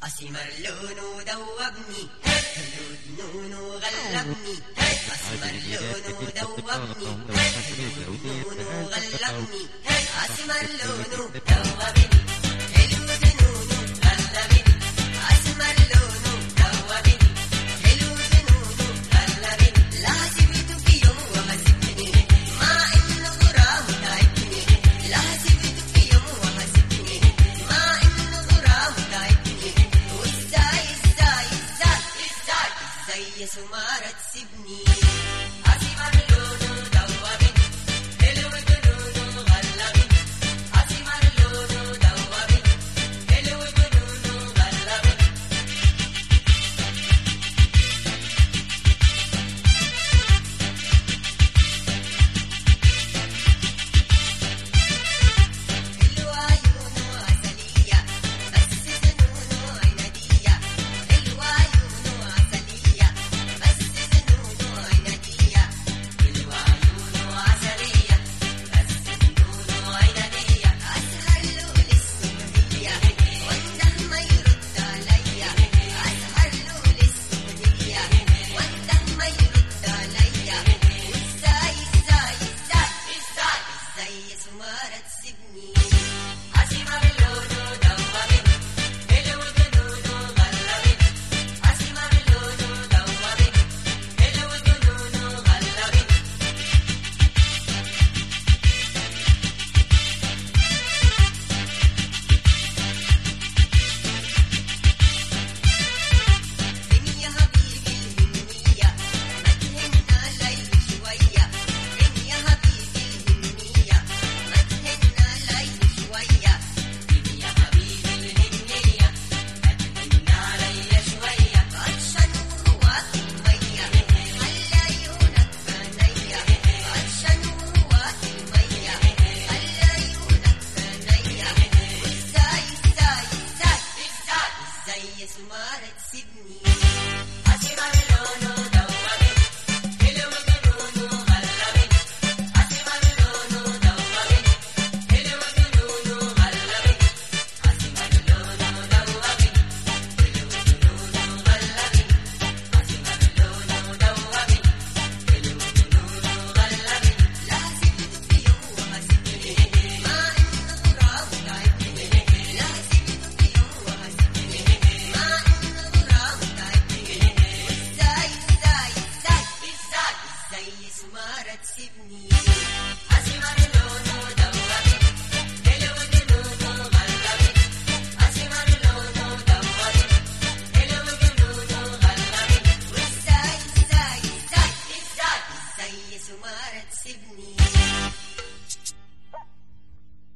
أسمر لونه دوبني خلود نونه غلبني أسمر لونه دوبني خلود نونه غلبني أسمر لونه دوبني خلود نونه غلبني أسمر لونه دوبني خلود نونه غلبني لا سبت في يوم وغسبني ما إن غراه تعبني لا سبت في يوم وغسبني ما إن غراه تعبني وإزاي إزاي إزاي إزاي إزاي يا سمارة تسيبني أسمر لونه دوبني حلو جنونه غلبني أسمر لونه دوبني حلو جنونه غلبني حلوة عيونه عسلية بس زنونه عنادية حلوة عيونه عسلية بس زنونه عنادية حلوة عيونه عسلية بس زنونه عنادية أسهر له للسمنية وانده ما يرد عليا أسهر له للسمنية وانده ما يرد عليا ازاي ازاي ازاي ازاي ازاي يا سمارة تسيبني أسمر لونه دوبني حلو جنونه غلبني أسمر لونه دوبني حلو جنونه غلبني فين يا حبيبي الهمية ما تهنا ليل شوية فين يا حبيبي الهمية ما تهنا ليل شوية فين يا حبيبي الهمية ما تهنا ليل شوية عطشان وهواك المية خلي عيونك بنية عطشان وهواك المية خلي عيونك بنية وازاي ازاي ازاي ازاي ازاي يا سمارة تسيبني